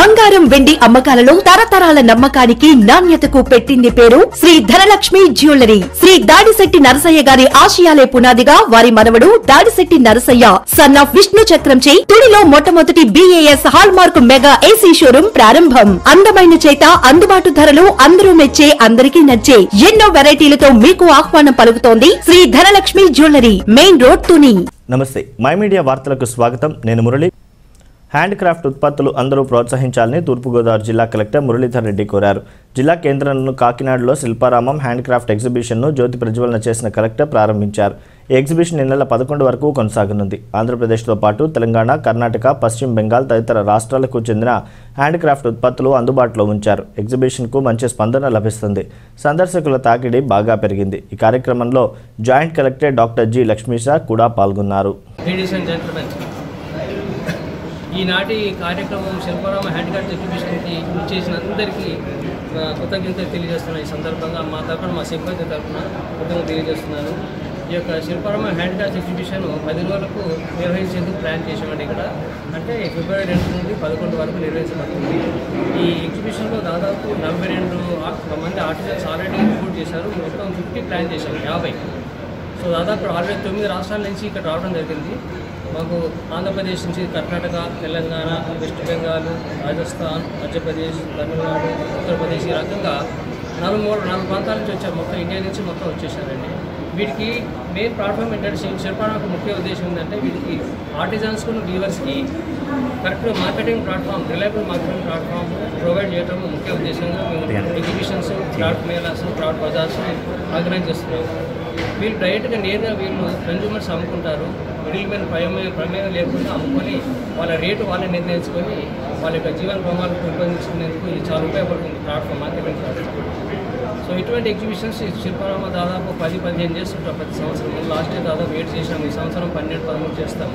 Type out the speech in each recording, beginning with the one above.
బంగారం వెండి అమ్మకాలలో తరతరాల నమ్మకానికి నాణ్యతకు పెట్టింది పేరు శ్రీ ధనలక్ష్మి జ్యువెలరీ శ్రీ దాడిశెట్టి నరసయ్య గారి ఆశయాలే పునాదిగా వారి మనవడు దాడిశెట్టి నరసయ్య సన్ ఆఫ్ విష్ణు చక్రంచే తుడిలో మొట్టమొదటి BAS hallmark mega AC showroom ప్రారంభం అందమైన చేత అందుబాటు ధరలు అందరూ మెచ్చే అందరికీ నచ్చే ఎన్నో వెరైటీలతో మీకు ఆహ్వానం పలుకుతోంది Sri Dhanalakshmi jewellery main road Tuni నమస్తే మై మీడియా వార్తలకు స్వాగతం నేను మురళి హ్యాండ్ క్రాఫ్ట్ ఉత్పత్తులు అందరూ ప్రోత్సహించాలని తూర్పుగోదావరి జిల్లా కలెక్టర్ మురళీధర్ రెడ్డి కోరారు జిల్లా కేంద్రంలో కాకినాడలో శిల్పారామం హ్యాండ్ క్రాఫ్ట్ ఎగ్జిబిషన్ను జ్యోతి ప్రజ్వలన చేసిన కలెక్టర్ ప్రారంభించారు ఈ ఎగ్జిబిషన్ ఈ నెల పదకొండు వరకు కొనసాగనుంది ఆంధ్రప్రదేశ్తో పాటు తెలంగాణ కర్ణాటక పశ్చిమ బెంగాల్ తదితర రాష్ట్రాలకు చెందిన హ్యాండ్ క్రాఫ్ట్ ఉత్పత్తులు అందుబాటులో ఉంచారు ఎగ్జిబిషన్కు మంచి స్పందన లభిస్తుంది సందర్శకుల తాకిడి బాగా పెరిగింది ఈ కార్యక్రమంలో joint collector doctor G Lakshmisha కూడా పాల్గొన్నారు లేడీస్ అండ్ జెంట్మెన్ ఈనాటి కార్యక్రమం శిల్పారామ హ్యాండిక్రాఫ్ట్ ఎగ్జిబిషన్కి చేసిన అందరికీ ఆ, కృతజ్ఞతలు తెలియజేస్తున్నాను ఈ సందర్భంగా మా తరఫున మా సిబ్బంది తరఫున కృతజ్ఞతలు తెలియజేస్తున్నాను ఈ యొక్క శిల్పారామ హ్యాండిక్రాఫ్ట్ ఎగ్జిబిషన్ పది రోజులకు నిర్వహించేందుకు ప్లాన్ చేసామండి ఇక్కడ అంటే ఫిబ్రవరి రెండు నుండి పదకొండు వరకు నిర్వహించబడుతుంది ఈ ఎగ్జిబిషన్లో దాదాపు నలభై రెండు ఆ- మంది ఆర్టిజన్స్ ఆల్రెడీ రిపోర్ట్ చేశారు మొత్తం ఫిఫ్టీ ప్లాన్ చేశాము యాభై సో దాదాపు ఆల్రెడీ తొమ్మిది రాష్ట్రాల నుంచి ఇక్కడ రావడం జరిగింది మాకు ఆంధ్రప్రదేశ్ నుంచి కర్ణాటక తెలంగాణ వెస్ట్ బెంగాల్ రాజస్థాన్ మధ్యప్రదేశ్ తమిళనాడు ఉత్తరప్రదేశ్ ఈ రకంగా నాలుగు మూడు నాలుగు ప్రాంతాల నుంచి వచ్చారు మొత్తం ఇండియా నుంచి మొత్తం వచ్చేసారండి వీటికి మెయిన్ ప్లాట్ఫామ్ ఏంటంటే చెప్పడానికి ముఖ్య ఉద్దేశం ఏంటంటే వీటికి ఆర్టిజన్స్కు వీవర్స్కి correct marketing platform reliable marketing platform provide చేయడం ముఖ్య ఉద్దేశంగా మేము exhibitions craft melas craft bazaars organise చేస్తున్నాం వీళ్ళు డైరెక్ట్గా నేరుగా వీళ్ళు కన్జ్యూమర్స్ అమ్ముకుంటారు మిడిల్ మ్యాన్ ప్రమేయం ప్రమేయం లేకుండా అమ్ముకొని వాళ్ళ రేటు వాళ్ళే నిర్ణయించుకొని వాళ్ళ యొక్క జీవన ప్రమాణాలు పెంపొందించుకునేందుకు ఇది చాలా ఉపయోగపడుతుంది ప్లాట్ఫామ్ మార్కెటింగ్ ప్లాట్ఫామ్ సో ఇటువంటి ఎగ్జిబిషన్స్ ఈ శిల్పారామ దాదాపు పది పదిహేను చేస్తుంటాం ప్రతి సంవత్సరం లాస్ట్ ఇయర్ దాదాపు ఏడు చేసినాము ఈ సంవత్సరం పన్నెండు పదమూడు చేస్తాము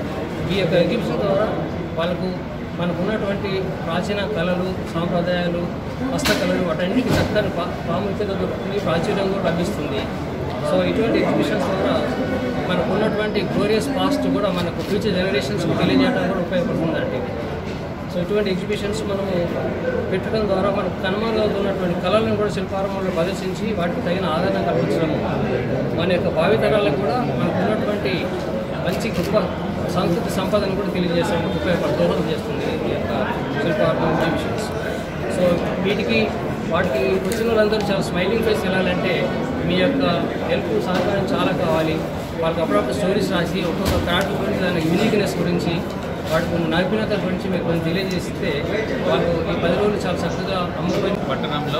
ఈ యొక్క ఎగ్జిబిషన్ ద్వారా వాళ్ళకు మనకు ఉన్నటువంటి ప్రాచీన కళలు సాంప్రదాయాలు హస్తకళలు వాటన్నిటికీ చక్కని పా ప్రాముఖ్యత దొరుకుతుంది ప్రాచుర్యం కూడా లభిస్తుంది సో ఇటువంటి ఎగ్జిబిషన్స్ ద్వారా మనకు ఉన్నటువంటి గ్లోరియస్ పాస్ట్ కూడా మనకు ఫ్యూచర్ జనరేషన్స్కి తెలియజేయడం కూడా ఉపయోగపడుతుందండి ఇది సో ఇటువంటి ఎగ్జిబిషన్స్ మనము పెట్టడం ద్వారా మనకు కనుమరుగవుతున్నటువంటి ఉన్నటువంటి కళలను కూడా శిల్పారంభంలో ప్రదర్శించి వాటికి తగిన ఆదరణ కల్పించడము మన యొక్క భావితరాలకు కూడా మనకు ఉన్నటువంటి మంచి గొప్ప సాంస్కృతిక సంపదను కూడా తెలియజేసేందుకు ఉపయోగపడు దోహదం చేస్తుంది ఈ యొక్క శిల్పారంభం ఎగ్జిబిషన్స్ సో వీటికి వాటికి వచ్చిన వాళ్ళందరూ చాలా స్మైలింగ్ ఫేస్ వెళ్ళాలంటే మీ యొక్క హెల్ప్ సహకారం చాలా కావాలి వాళ్ళకి అప్పుడప్పుడు స్టోరీస్ రాసి ఒక్కొక్క క్రాఫ్ట్ గురించి దాని యూనిక్నెస్ గురించి వాటి నైపుణ్యత గురించి మీకు కొంచెం తెలియజేస్తే వాళ్ళు ఈ పది రోజులు చాలా చక్కగా అమ్ముకొని పట్టణంలో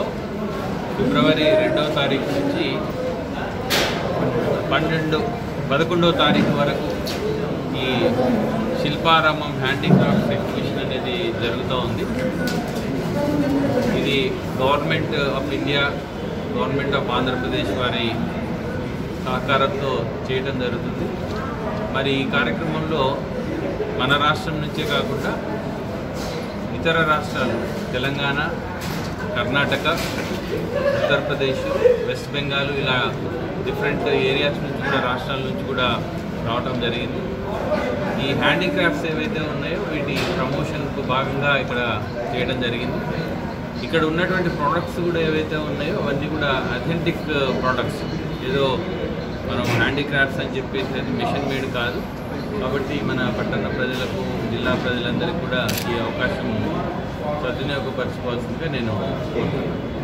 ఫిబ్రవరి రెండవ తారీఖు నుంచి పన్నెండు పదకొండవ తారీఖు వరకు ఈ శిల్పారామం హ్యాండీక్రాఫ్ట్స్ ఎగ్జిబిషన్ అనేది జరుగుతూ ఉంది ఇది government of India government of Andhra Pradesh వారి సహకారంతో చేయడం జరుగుతుంది మరి ఈ కార్యక్రమంలో మన రాష్ట్రం నుంచే కాకుండా ఇతర రాష్ట్రాలు తెలంగాణ కర్ణాటక ఉత్తరప్రదేశ్ వెస్ట్ బెంగాల్ ఇలా డిఫరెంట్ ఏరియాస్ నుంచి కూడా రాష్ట్రాల నుంచి కూడా రావటం జరిగింది ఈ హ్యాండీక్రాఫ్ట్స్ ఏవైతే ఉన్నాయో వీటి ప్రమోషన్కు భాగంగా ఇక్కడ చేయడం జరిగింది ఇక్కడ ఉన్నటువంటి ప్రోడక్ట్స్ కూడా ఏవైతే ఉన్నాయో అవన్నీ కూడా అథెంటిక్ ప్రోడక్ట్స్ ఏదో మనం హ్యాండీక్రాఫ్ట్స్ అని చెప్పేసి అది మిషన్ మేడ్ కాదు కాబట్టి మన పట్టణ ప్రజలకు జిల్లా ప్రజలందరికీ కూడా ఈ అవకాశం సద్వినియోగపరచుకోవాల్సిందిగా నేను కోరుతున్నాను